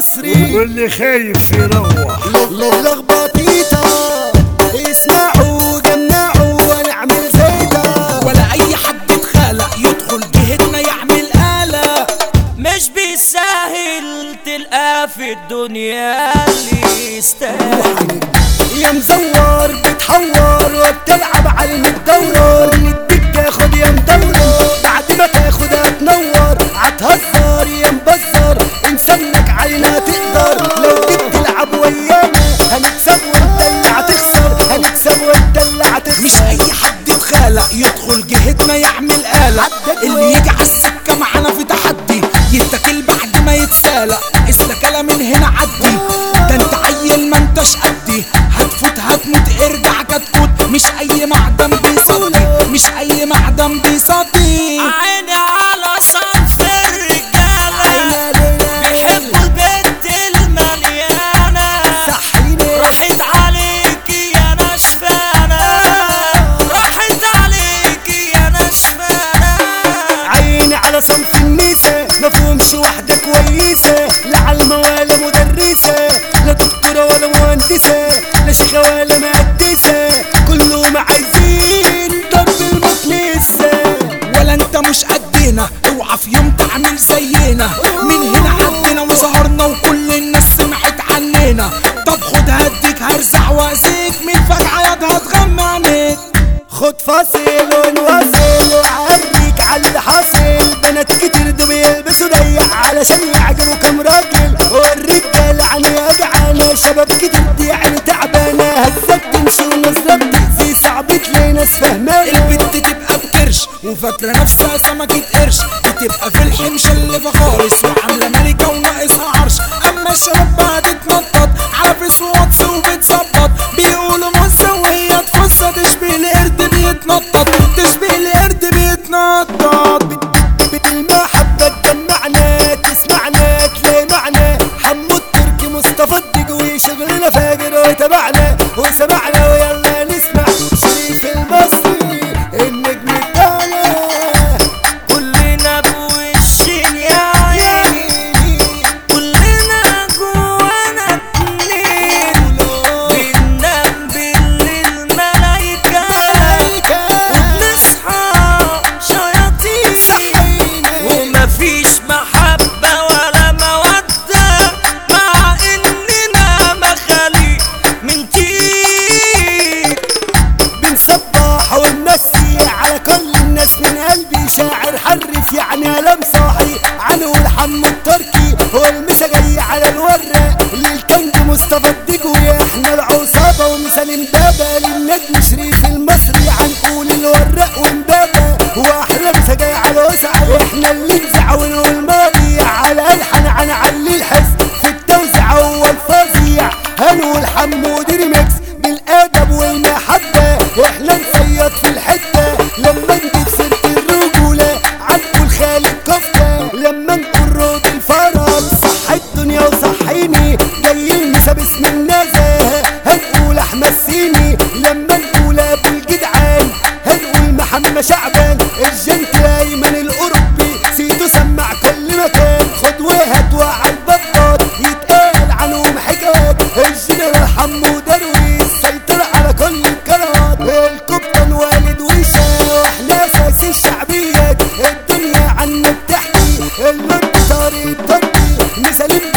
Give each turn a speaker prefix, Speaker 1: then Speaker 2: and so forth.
Speaker 1: المصري
Speaker 2: واللي خايف يروح
Speaker 1: للخبطيطة اسمعوا جمعوا ونعمل زيطة
Speaker 3: ولا اي حد اتخلق يدخل جهتنا يعمل آلة مش بالساهل تلقاه في الدنيا اللي يستاهل
Speaker 1: يا مزور بتحور وبتلعب على المدور نديك تاخد يا مدور بعد ما تاخد هتنور هتهزر يا مبزر انسانك علينا تقدر لو جيت تلعب ويانا هنكسب وانت اللي هتخسر هنكسب وانت اللي هتخسر
Speaker 3: مش اي حد اتخلق يدخل جهتنا يعمل آلة اللي يجي على السكة معانا في تحدي يتاكل بعد ما يتسالق استكالة من هنا عدي ده انت عيل ما انتش قدي هتفوت هتموت ارجع كتكوت مش اي معدن بيصدي مش اي معدن بيصدي عيني على صنف الرجالة بيحبوا البنت المليانة راحت عليكي يا نشفانة راحت عليكي يا نشفانة
Speaker 1: عيني على صنف النيسة مفهومش واحدة كويسة لا علمة ولا مدرسة لا دكتورة ولا مهندسة لا شيخة ولا مهندسة كلهم عايزين ضرب المكنسة
Speaker 3: ولا انت مش قدينا اوعى في يوم تعمل زينا من هنا عدينا وظهرنا وكل الناس سمعت عننا طب خد هديك هرزع واذيك من فجعة ياض هتغمى عينيك
Speaker 1: خد فاصل ونواصل وعريك على اللي حاصل بنات كتير دول بيلبسوا ضيق علشان يعجبوا كام راجل والرجال يعني جعانة شباب كتير دي يعني تعبانة هزت تمشي ونظرات تأذي صعب تلاقي ناس فهمانة
Speaker 3: البت تبقى بكرش وفاكرة نفسها سمكة قرش بتبقى في الحمش اللي خالص وعاملة ملكة وناقصها عرش اما الشباب بقى تتنطط على فيس واتس وبتظبط بيقولوا مزة وهي تفصة تشبه القرد بيتنطط تشبه القرد بيتنطط
Speaker 1: بالمحبة تجمعنا تسمعنا تلاقي معنا حمو التركي مصطفى الدقوي شغلنا فاجر وتبعنا وسمعنا ويلا نسمع شريف المصري النجم بتاعنا
Speaker 3: كلنا بوشين يا عيني كلنا جوانا اتنين بننام بالليل ملايكة وبنصحى شياطين ومفيش محبة ولا مودة مع إننا مخاليق من طين
Speaker 1: بنصبح ونمسي على كل الناس من قلبي شاعر حرف يعني قلم صاحي عنه الحم التركي هو المسا جاي على الورق للكنج مصطفى الدجوي احنا العصابة ومثال امبابة للنجم شريف المصري عنقول الورق وامبابة واحلى مسا جاي على وسع احنا اللي نزع ونقول ماضي على الحن عن علي الحس في التوزيع هو الفظيع هنقول حمود ريمكس بالادب والمحبة واحنا نصيد في الحتة لما نجيب سيرة الرجولة عنقول خالد كفتة لما نقول رود الفرج صح الدنيا وصحيني جاي المسا باسم النزاهة هنقول احمد سيني لما نقول ابو الجدعان هنقول محمد شعبان الجنت ايمن الاوروبي سيدو سمع كل مكان خد وهات وعلى البطاط يتقال عنهم حكايات الجنرال حمو درويش سيطر على كل القنوات الكابتن والد وشا واحنا اساس الشعبيات الدنيا عنا بتحكي اللي طارق التركي مثال